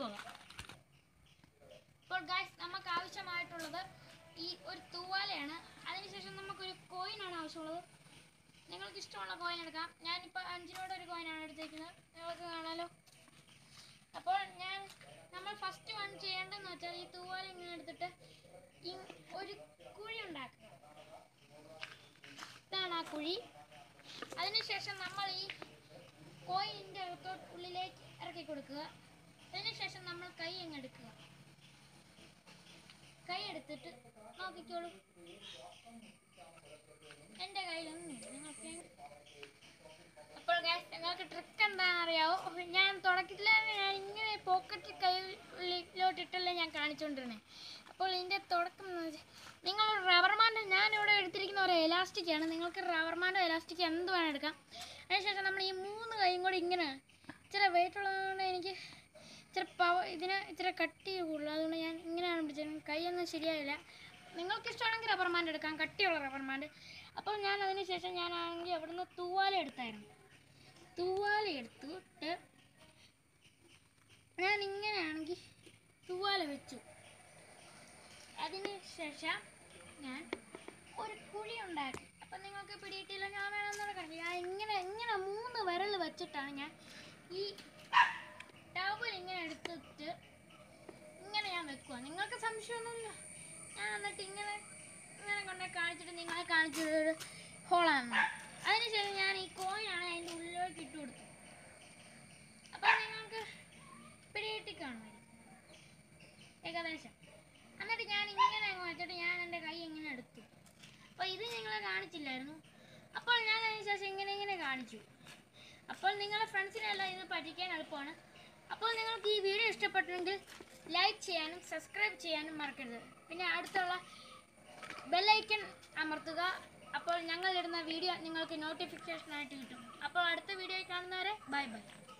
കൊണ്ടുപോകാം അപ്പോൾ ഗായ്സ് നമുക്ക് ആവശ്യമായിട്ടുള്ളത് ഈ ഒരു തൂവാലയാണ് അതിനുശേഷം നമുക്കൊരു കോയിനാണ് ആവശ്യമുള്ളത് നിങ്ങൾക്ക് ഇഷ്ടമുള്ള കോയിൻ എടുക്കാം ഞാനിപ്പോൾ അഞ്ചിനോട് ഒരു കോയിനാണ് എടുത്തേക്കുന്നത് നിങ്ങൾക്ക് കാണാലോ അപ്പോൾ ഞാൻ നമ്മൾ ഫസ്റ്റ് വൺ ചെയ്യേണ്ടതെന്ന് വെച്ചാൽ ഈ തൂവാല ഇങ്ങനെ എടുത്തിട്ട് ഈ ഒരു കുഴി ഉണ്ടാക്കുക ഇതാണ് ആ കുഴി അതിനുശേഷം നമ്മൾ ഈ കോയിൻ്റെ അകത്തോട്ട് ഉള്ളിലേക്ക് ഇറക്കി കൊടുക്കുക അതിനുശേഷം നമ്മൾ കൈ അങ്ങ് എടുക്കുക കൈ എടുത്തിട്ട് നോക്കിക്കോളൂ എൻ്റെ കയ്യിലൊന്നുമില്ല നിങ്ങൾക്ക് അപ്പോൾ guys, നിങ്ങൾക്ക് ട്രിക്ക് എന്താണെന്ന് അറിയാവോ ഞാൻ തുടക്കത്തിൽ തന്നെ ഞാൻ ഇങ്ങനെ പോക്കറ്റ് കയ്യിലോട്ടിട്ടല്ലേ ഞാൻ കാണിച്ചുകൊണ്ടിരുന്നത് അപ്പോൾ ഇതിൻ്റെ തുടക്കം എന്ന് വെച്ചാൽ നിങ്ങൾ റബ്ബർ ബാൻഡ് ഞാൻ ഇവിടെ എടുത്തിരിക്കുന്ന ഒരു എലാസ്റ്റിക് ആണ് നിങ്ങൾക്ക് റബ്ബർ ബാൻഡോ എലാസ്റ്റിക് എന്ത് വേണം എടുക്കാം അതിനുശേഷം നമ്മൾ ഈ മൂന്ന് കൈയും കൂടി ഇങ്ങനെ ഇച്ചിരി വെയിറ്റ് ഉള്ളതുകൊണ്ട് എനിക്ക് ഇച്ചിരി പവ ഇതിന് ഇച്ചിരി കട്ടി കൂടുതൽ അതുകൊണ്ട് ഞാൻ ഇങ്ങനെയാണ് പിടിച്ചത് കൈയൊന്നും ശരിയായില്ല നിങ്ങൾക്ക് ഇഷ്ടമാണെങ്കിൽ റബ്ബർ ബാൻഡ് എടുക്കാം കട്ടിയുള്ള റബ്ബർ ബാൻഡ് അപ്പോൾ ഞാൻ അതിന് ശേഷം ഞാനാണെങ്കിൽ അവിടുന്ന് തൂവാല എടുത്തായിരുന്നു തൂവാല എടുത്തിട്ട് ഞാൻ ഇങ്ങനെയാണെങ്കിൽ തൂവാല വെച്ചു അതിന് ശേഷം ഞാൻ ഒരു കുഴി ഉണ്ടാക്കി അപ്പം നിങ്ങൾക്ക് പിടിയിട്ടില്ല ഞാൻ വേണമെന്നുള്ള കണ്ടു ഞാൻ ഇങ്ങനെ ഇങ്ങനെ മൂന്ന് വിരൽ വെച്ചിട്ടാണ് ഞാൻ ഈ ടവൽ ഇങ്ങനെ എടുത്തിട്ട് ഇങ്ങനെ ഞാൻ വെക്കുക നിങ്ങൾക്ക് സംശയമൊന്നുമില്ല ഞാൻ എന്നിട്ട് ഇങ്ങനെ ഇങ്ങനെ കൊണ്ട് കാണിച്ചിട്ട് നിങ്ങളെ കാണിച്ചത് ഒരു ഹോളാണ് അതിനുശേഷം ഞാൻ ഈ കോയിനാണ് അതിൻ്റെ ഉള്ളിലേക്ക് ഇട്ട് കൊടുത്തു അപ്പം നിങ്ങൾക്ക് പിടികിട്ടി കാണുമായിരിക്കും ഏകദേശം എന്നിട്ട് ഞാൻ ഇങ്ങനെ അങ്ങ് വെച്ചിട്ട് ഞാൻ എൻ്റെ കൈ ഇങ്ങനെ എടുത്തു അപ്പോൾ ഇത് നിങ്ങളെ കാണിച്ചില്ലായിരുന്നു അപ്പോൾ ഞാൻ അതിന് ശേഷം ഇങ്ങനെ ഇങ്ങനെ കാണിച്ചു അപ്പോൾ നിങ്ങളുടെ ഫ്രണ്ട്സിനെല്ലാം ഇത് പഠിക്കാൻ എളുപ്പമാണ് അപ്പോൾ നിങ്ങൾക്ക് ഈ വീഡിയോ ഇഷ്ടപ്പെട്ടെങ്കിൽ ലൈക്ക് ചെയ്യാനും സബ്സ്ക്രൈബ് ചെയ്യാനും മറക്കരുത് പിന്നെ അടുത്തുള്ള ബെല്ലൈക്കൺ അമർത്തുക അപ്പോൾ ഞങ്ങൾ ഇടുന്ന വീഡിയോ നിങ്ങൾക്ക് നോട്ടിഫിക്കേഷൻ ആയിട്ട് കിട്ടും അപ്പോൾ അടുത്ത വീഡിയോ കാണുന്നവരെ ബൈ ബൈ